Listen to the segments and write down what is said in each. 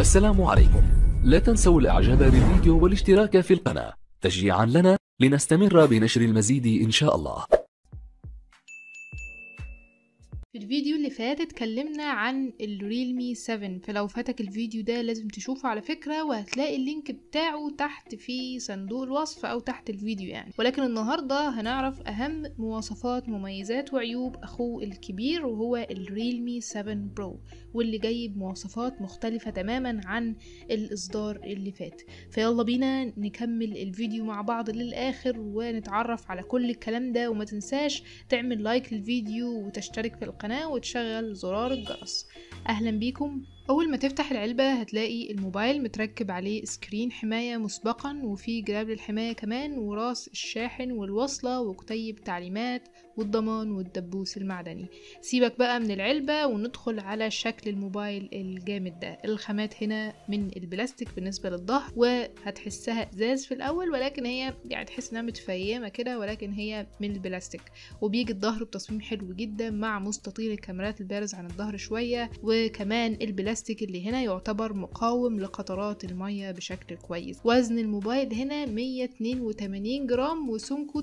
السلام عليكم لا تنسوا الاعجاب بالفيديو والاشتراك في القناة تشجيعا لنا لنستمر بنشر المزيد ان شاء الله في الفيديو اللي فات اتكلمنا عن الريلمي 7 فلو فاتك الفيديو ده لازم تشوفه على فكرة وهتلاقي اللينك بتاعه تحت في صندوق الوصف او تحت الفيديو يعني ولكن النهاردة هنعرف اهم مواصفات مميزات وعيوب اخوه الكبير وهو الريلمي 7 برو واللي جاي بمواصفات مختلفة تماما عن الاصدار اللي فات فيلا بينا نكمل الفيديو مع بعض للاخر ونتعرف على كل الكلام ده وما تنساش تعمل لايك للفيديو وتشترك في القناة وتشغل زرار الجرس أهلا بيكم أول ما تفتح العلبة هتلاقي الموبايل متركب عليه سكرين حماية مسبقا وفي جراب للحماية كمان وراس الشاحن والوصلة وكتيب تعليمات والضمان والدبوس المعدني سيبك بقى من العلبة وندخل على شكل الموبايل الجامد ده الخامات هنا من البلاستيك بالنسبة للظهر وهتحسها ازاز في الأول ولكن هي يعني تحس انها متفيمة كده ولكن هي من البلاستيك وبيجي الظهر بتصميم حلو جدا مع مستطيل الكاميرات البارز عن الظهر شوية وكمان البلاستيك اللي هنا يعتبر مقاوم لقطرات المية بشكل كويس وزن الموبايل هنا 182 جرام وسمكه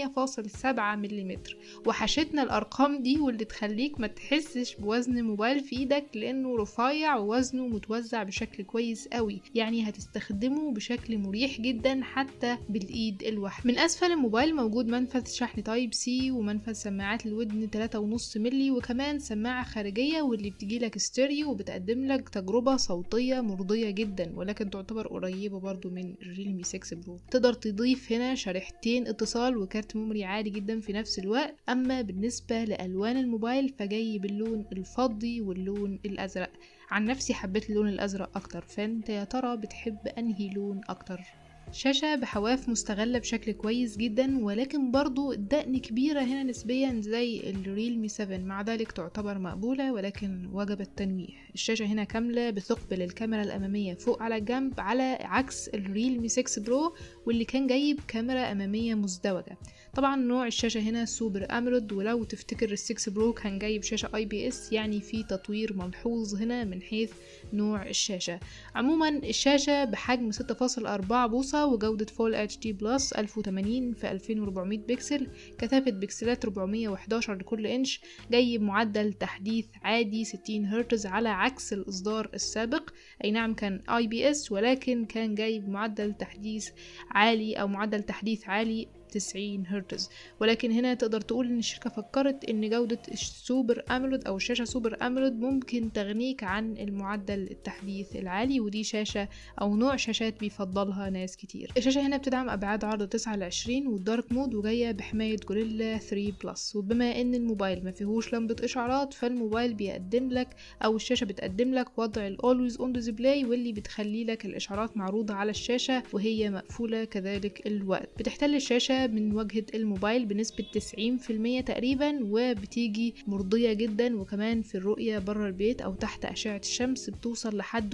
8.7 ملم وحشتنا الارقام دي واللي تخليك ما تحسش بوزن موبايل في ايدك لانه رفيع ووزنه متوزع بشكل كويس قوي يعني هتستخدمه بشكل مريح جدا حتى بالايد الواحده من اسفل الموبايل موجود منفذ شحن تايب سي ومنفذ سماعات الودن 3.5 ملي وكمان سماعه خارجيه واللي بتجيلك ستيريو وبتقدم لك تجربه صوتيه مرضيه جدا ولكن تعتبر قريبه برضو من الريلمي 6 برو تقدر تضيف هنا شريحتين اتصال وكارت ميموري عادي جدا في نفس الوقت اما بالنسبه لالوان الموبايل فجاي باللون الفضي واللون الازرق عن نفسي حبيت اللون الازرق اكتر فانت يا ترى بتحب انهي لون اكتر شاشة بحواف مستغلة بشكل كويس جدا ولكن برضو الدقن كبيرة هنا نسبيا زي الريلمي 7 مع ذلك تعتبر مقبولة ولكن وجب التنويه الشاشة هنا كاملة بثقب للكاميرا الأمامية فوق على الجنب على عكس الريلمي 6 برو واللي كان جايب كاميرا أمامية مزدوجة طبعا نوع الشاشة هنا سوبر أمرود ولو تفتكر السكس برو كان جايب شاشة اي بي اس يعني في تطوير ملحوظ هنا من حيث نوع الشاشة عموما الشاشة بحجم 6.4 بوصة وجودة فول اتش دي بلس 1080 في 2400 بكسل كثافة بكسلات 411 لكل انش جاي بمعدل تحديث عادي 60 هرتز على عكس الإصدار السابق أي نعم كان اي بي اس ولكن كان جاي بمعدل تحديث عالي أو معدل تحديث عالي 90 هرتز ولكن هنا تقدر تقول ان الشركة فكرت ان جودة السوبر امولود او الشاشة سوبر امولود ممكن تغنيك عن المعدل التحديث العالي ودي شاشة او نوع شاشات بيفضلها ناس كتير الشاشة هنا بتدعم ابعاد عرض 9 ل 20 والدارك مود وجاية بحماية جوريلا 3 بلس وبما ان الموبايل ما فيهوش لمبة اشعارات فالموبايل بيقدم لك او الشاشة بتقدم لك وضع الاولويز اون ديسبلاي واللي بتخلي لك الاشعارات معروضة على الشاشة وهي مقفولة كذلك الوقت بتحتل الشاشة من واجهة الموبايل بنسبة 90% تقريبا وبتيجي مرضية جدا وكمان في الرؤية بره البيت أو تحت أشعة الشمس بتوصل لحد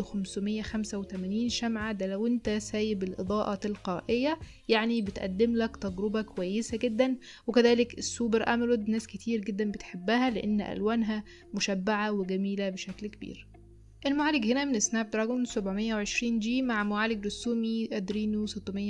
585 شمعة ده لو انت سايب الإضاءة تلقائية يعني بتقدم لك تجربة كويسة جدا وكذلك السوبر أمولود ناس كتير جدا بتحبها لأن ألوانها مشبعة وجميلة بشكل كبير المعالج هنا من سناب دراجون 720 جي مع معالج رسومي ادرينو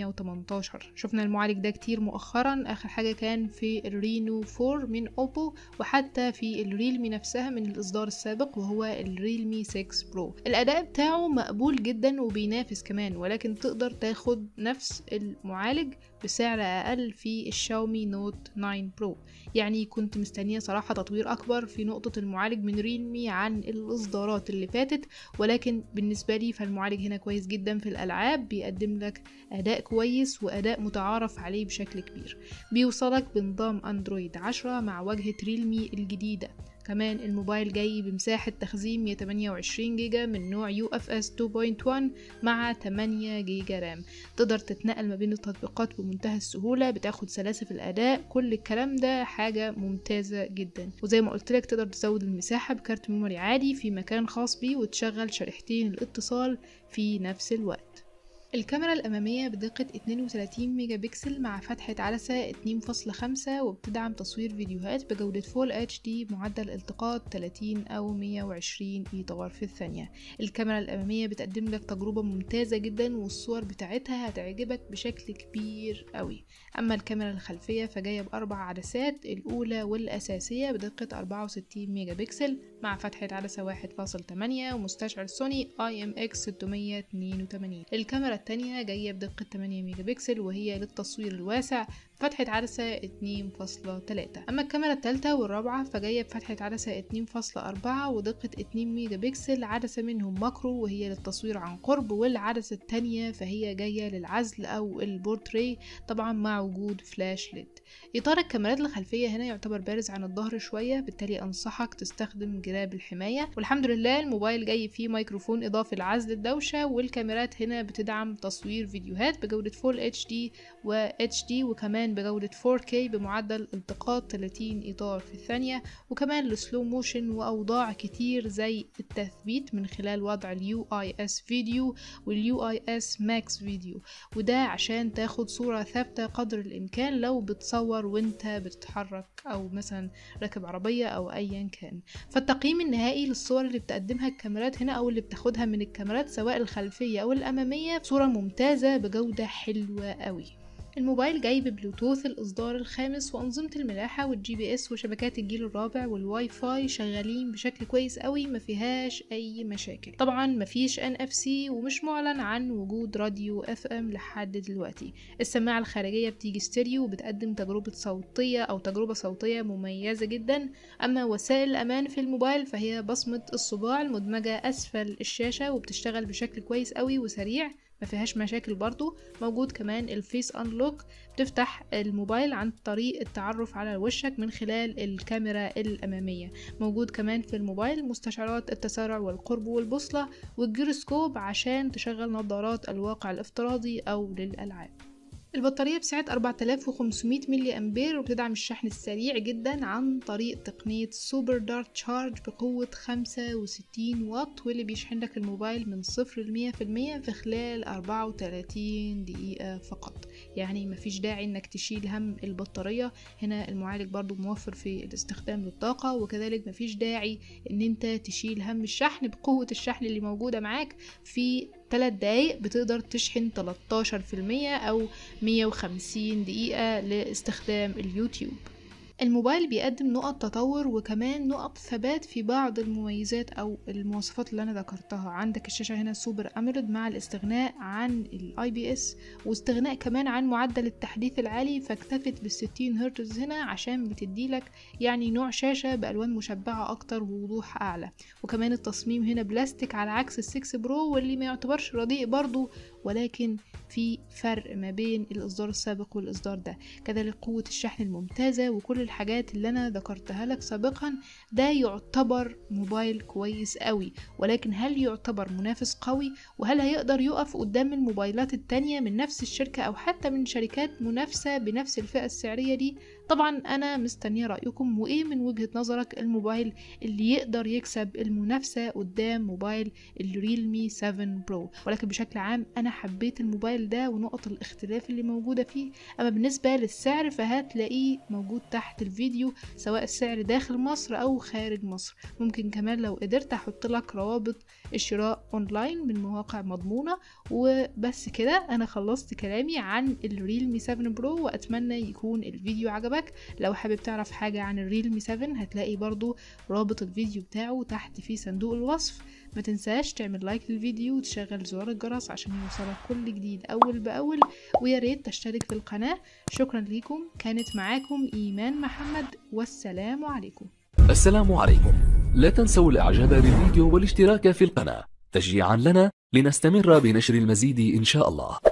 618 شفنا المعالج ده كتير مؤخرا اخر حاجة كان في الرينو 4 من اوبو وحتى في الريلمي نفسها من الاصدار السابق وهو الريلمي 6 برو الاداء بتاعه مقبول جدا وبينافس كمان ولكن تقدر تاخد نفس المعالج بسعر اقل في الشاومي نوت 9 برو يعني كنت مستنية صراحة تطوير اكبر في نقطة المعالج من ريلمي عن الاصدارات اللي فاتت ولكن بالنسبة لي فالمعالج هنا كويس جدا في الألعاب بيقدم لك أداء كويس وأداء متعارف عليه بشكل كبير بيوصلك بنظام أندرويد 10 مع واجهة ريلمي الجديدة كمان الموبايل جاي بمساحة تخزين 128 جيجا من نوع يو اف اس 2.1 مع 8 جيجا رام تقدر تتنقل ما بين التطبيقات بمنتهى السهولة بتاخد سلاسة في الأداء كل الكلام ده حاجة ممتازة جدا وزي ما قلت لك تقدر تزود المساحة بكارت ميموري عادي في مكان خاص بيه وتشغل شريحتين الاتصال في نفس الوقت الكاميرا الأمامية بدقة 32 ميجا بكسل مع فتحة عدسة 2.5 وبتدعم تصوير فيديوهات بجودة فول اتش دي معدل التقاط 30 أو 120 إطار في الثانية الكاميرا الأمامية بتقدم لك تجربة ممتازة جدا والصور بتاعتها هتعجبك بشكل كبير قوي أما الكاميرا الخلفية فجاية بأربع عدسات الأولى والأساسية بدقة 64 ميجا بكسل مع فتحة عدسة 1.8 ومستشعر سوني IMX 682 الكاميرا التانية جاية بدقة 8 ميجا بكسل وهي للتصوير الواسع فتحة عدسة 2.3 أما الكاميرا التالتة والرابعة فجاية بفتحة عدسة 2.4 ودقة 2 ميجا بكسل عدسة منهم ماكرو وهي للتصوير عن قرب والعدسة التانية فهي جاية للعزل أو البورتري طبعا مع وجود فلاش ليد إطار الكاميرات الخلفية هنا يعتبر بارز عن الظهر شوية بالتالي أنصحك تستخدم جراب الحماية والحمد لله الموبايل جاي فيه ميكروفون إضافي لعزل الدوشة والكاميرات هنا بتدعم تصوير فيديوهات بجودة فول اتش دي و اتش دي وكمان بجودة 4K بمعدل التقاط 30 إطار في الثانية وكمان السلو موشن وأوضاع كتير زي التثبيت من خلال وضع اليو اي اس فيديو واليو اي اس ماكس فيديو وده عشان تاخد صورة ثابتة قدر الإمكان لو بتصور وانت بتتحرك أو مثلا راكب عربية أو أيا كان فالتقييم النهائي للصور اللي بتقدمها الكاميرات هنا أو اللي بتاخدها من الكاميرات سواء الخلفية أو الأمامية صورة ممتازة بجودة حلوة قوي الموبايل جاي ببلوتوث الإصدار الخامس وأنظمة الملاحة والجي بي اس وشبكات الجيل الرابع والواي فاي شغالين بشكل كويس قوي ما فيهاش أي مشاكل طبعا ما فيش ان اف سي ومش معلن عن وجود راديو اف ام لحد دلوقتي السماعة الخارجية بتيجي ستيريو وبتقدم تجربة صوتية أو تجربة صوتية مميزة جدا أما وسائل الأمان في الموبايل فهي بصمة الصباع المدمجة أسفل الشاشة وبتشتغل بشكل كويس قوي وسريع ما فيهاش مشاكل برضو موجود كمان الفيس انلوك بتفتح الموبايل عن طريق التعرف على وشك من خلال الكاميرا الأمامية موجود كمان في الموبايل مستشعرات التسارع والقرب والبوصلة والجيروسكوب عشان تشغل نظارات الواقع الافتراضي أو للألعاب البطارية بسعة 4500 ملي أمبير وبتدعم الشحن السريع جدا عن طريق تقنية سوبر دارت شارج بقوة 65 واط واللي بيشحن لك الموبايل من صفر لمية في المية في خلال 34 دقيقة فقط يعني مفيش داعي انك تشيل هم البطارية هنا المعالج برضو موفر في الاستخدام للطاقة وكذلك مفيش داعي ان انت تشيل هم الشحن بقوة الشحن اللي موجودة معاك في 3 دقايق بتقدر تشحن 13% أو 150 دقيقة لاستخدام اليوتيوب الموبايل بيقدم نقط تطور وكمان نقط ثبات في بعض المميزات او المواصفات اللي انا ذكرتها عندك الشاشه هنا سوبر اموليد مع الاستغناء عن الاي بي اس واستغناء كمان عن معدل التحديث العالي فاكتفت بال 60 هرتز هنا عشان بتديلك يعني نوع شاشه بالوان مشبعه اكتر ووضوح اعلى وكمان التصميم هنا بلاستيك على عكس ال6 برو واللي ما يعتبرش رديء برضو ولكن في فرق ما بين الإصدار السابق والإصدار ده كذلك قوة الشحن الممتازة وكل الحاجات اللي أنا ذكرتها لك سابقا ده يعتبر موبايل كويس قوي ولكن هل يعتبر منافس قوي وهل هيقدر يقف قدام الموبايلات التانية من نفس الشركة أو حتى من شركات منافسة بنفس الفئة السعرية دي طبعا أنا مستنية رأيكم وإيه من وجهة نظرك الموبايل اللي يقدر يكسب المنافسة قدام موبايل الريلمي 7 برو ولكن بشكل عام أنا حبيت الموبايل ده ونقط الاختلاف اللي موجودة فيه أما بالنسبة للسعر فهتلاقيه موجود تحت الفيديو سواء السعر داخل مصر أو خارج مصر ممكن كمان لو قدرت أحط لك روابط الشراء أونلاين من مواقع مضمونة وبس كده أنا خلصت كلامي عن الريلمي 7 برو وأتمنى يكون الفيديو عجبك لو حابب تعرف حاجة عن الريلمي 7 هتلاقي برضو رابط الفيديو بتاعه تحت في صندوق الوصف ما تنساش تعمل لايك للفيديو وتشغل زرار الجرس عشان يوصلك كل جديد اول باول ويا ريت تشترك في القناه شكرا ليكم كانت معاكم ايمان محمد والسلام عليكم السلام عليكم لا تنسوا الاعجاب بالفيديو والاشتراك في القناة تشجيعا لنا لنستمر بنشر المزيد ان شاء الله